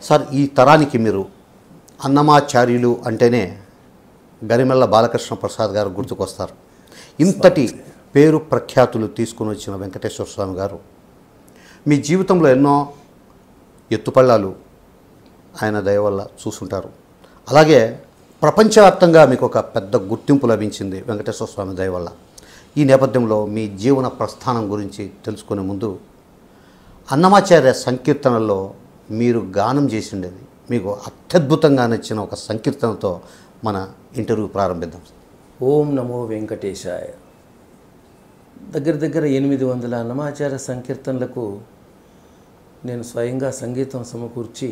sir ఈ తరానికి మీరు అన్నమాచార్యులు అంటేనే గరిమెల్ల బాలకృష్ణ ప్రసాద్ గారు గుర్తుకొస్తారు ఇంతటి పేరు ప్రఖ్యాతులు తీసుకుని వచ్చిన వెంకటేశ్వర స్వామి గారు మీ జీవితంలో ఎన్నో ఎత్తుపళ్ళాలు ఆయన దయ వల్ల చూసుంటారు అలాగే ప్రపంచవ్యాప్తంగా మీకు ఒక పెద్ద గుర్తింపు లభించింది వెంకటేశ్వర స్వామి దయ వల్ల ఈ నేపథ్యంలో మీ జీవన ప్రస్థానం గురించి తెలుసుకునే ముందు అన్నమాచార్య సంకీర్తనల్లో మీరు గానం చేసిండేది మీకు అత్యద్భుతంగా నచ్చిన ఒక సంకీర్తనతో మన ఇంటర్వ్యూ ప్రారంభిద్దాం ఓం నమో వెంకటేశాయ దగ్గర దగ్గర ఎనిమిది వందల అన్నమాచార సంకీర్తనలకు నేను స్వయంగా సంగీతం సమకూర్చి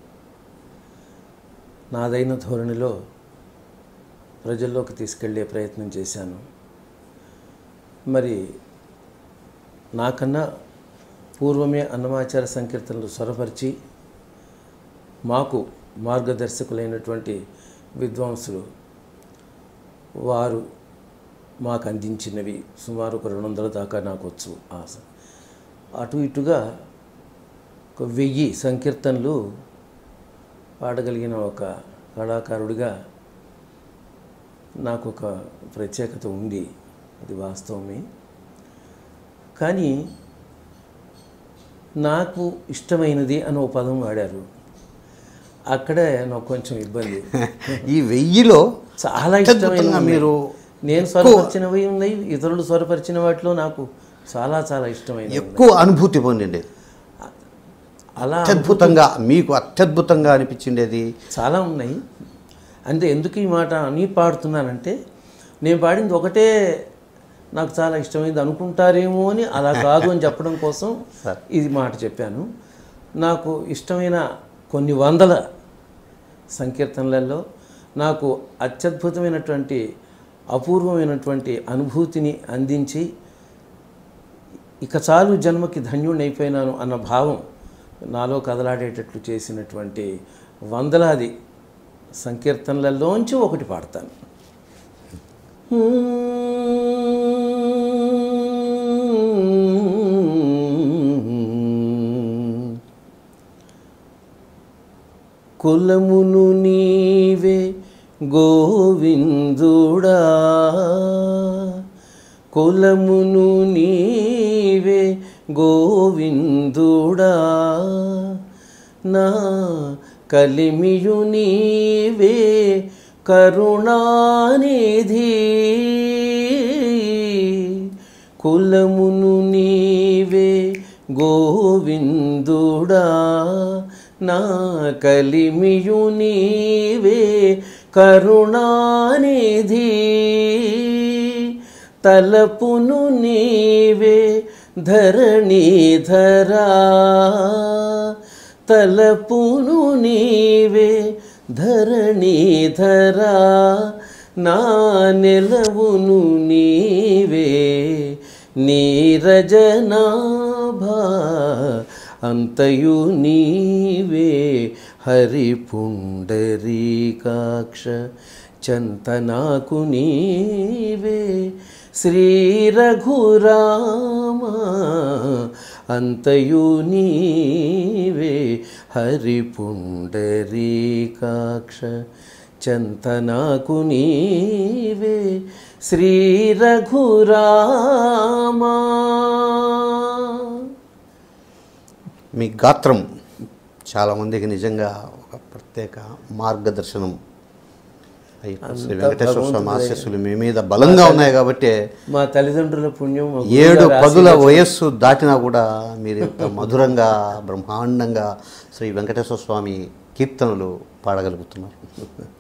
నాదైన ధోరణిలో ప్రజల్లోకి తీసుకెళ్లే ప్రయత్నం చేశాను మరి నాకన్నా పూర్వమే అన్నమాచార సంకీర్తనలు స్వరపరిచి మాకు మార్గదర్శకులైనటువంటి విద్వాంసులు వారు మాకు అందించినవి సుమారు ఒక రెండు వందల దాకా నాకు వచ్చు ఆశ అటు ఇటుగా ఒక వెయ్యి సంకీర్తనలు పాడగలిగిన ఒక కళాకారుడిగా నాకు ఒక ప్రత్యేకత ఉంది అది వాస్తవమే కానీ నాకు ఇష్టమైనది అని ఒక పదం వాడారు అక్కడే నాకు కొంచెం ఇబ్బంది ఈ వెయ్యిలో చాలా అత్యద్భుతంగా ఇష్టమైన మీరు నేను స్వరపరిచినవి ఉన్నాయి ఇతరులు స్వరపరిచిన వాటిలో నాకు చాలా చాలా ఇష్టమైన ఎక్కువ అనుభూతి పొందిండేది అలా అత్యద్భుతంగా మీకు అత్యద్భుతంగా అనిపించిండేది చాలా ఉన్నాయి అంటే ఎందుకు ఈ మాట అని పాడుతున్నానంటే నేను పాడింది ఒకటే నాకు చాలా ఇష్టమైంది అనుకుంటారేమో అని అలా కాదు అని చెప్పడం కోసం ఇది మాట చెప్పాను నాకు ఇష్టమైన కొన్ని వందల సంకీర్తనలలో నాకు అత్యద్భుతమైనటువంటి అపూర్వమైనటువంటి అనుభూతిని అందించి ఇక చాలు జన్మకి ధన్యుడిని అయిపోయినాను అన్న భావం నాలో కదలాడేటట్లు చేసినటువంటి వందలాది సంకీర్తనలలోంచి ఒకటి పాడతాను కులమును నీవే గోవిందుడా కులమును నీవే గోవిందుడా నా కలిమియు నీవే కరుణానిధి కులమును నీవే గోవిందుడా నా కలిమియు నీవే కరుణానిధి తలపును నీవే ధరణీధరా తలపును నీవే ధరణీధరా నా నెలవును నీవే నీరజనాభా అంతయు నీవే హరి పుండరీకాక్ష చంతనాకు నీవే శ్రీ రఘురామ అంతయు నీవే హరి పుండరీకాక్ష చంతనాకు నీవే శ్రీ రఘురామ మీ గాత్రం చాలామందికి నిజంగా ఒక ప్రత్యేక మార్గదర్శనం అయ్యి శ్రీ వెంకటేశ్వర స్వామి ఆశీస్సులు మీ మీద బలంగా ఉన్నాయి కాబట్టి మా తల్లిదండ్రుల పుణ్యం మా ఏడు గురువుగారి పదుల వయస్సు దాటినా కూడా మీరు ఇంత మధురంగా బ్రహ్మాండంగా శ్రీ వెంకటేశ్వర స్వామి కీర్తనలు పాడగలుగుతున్నారు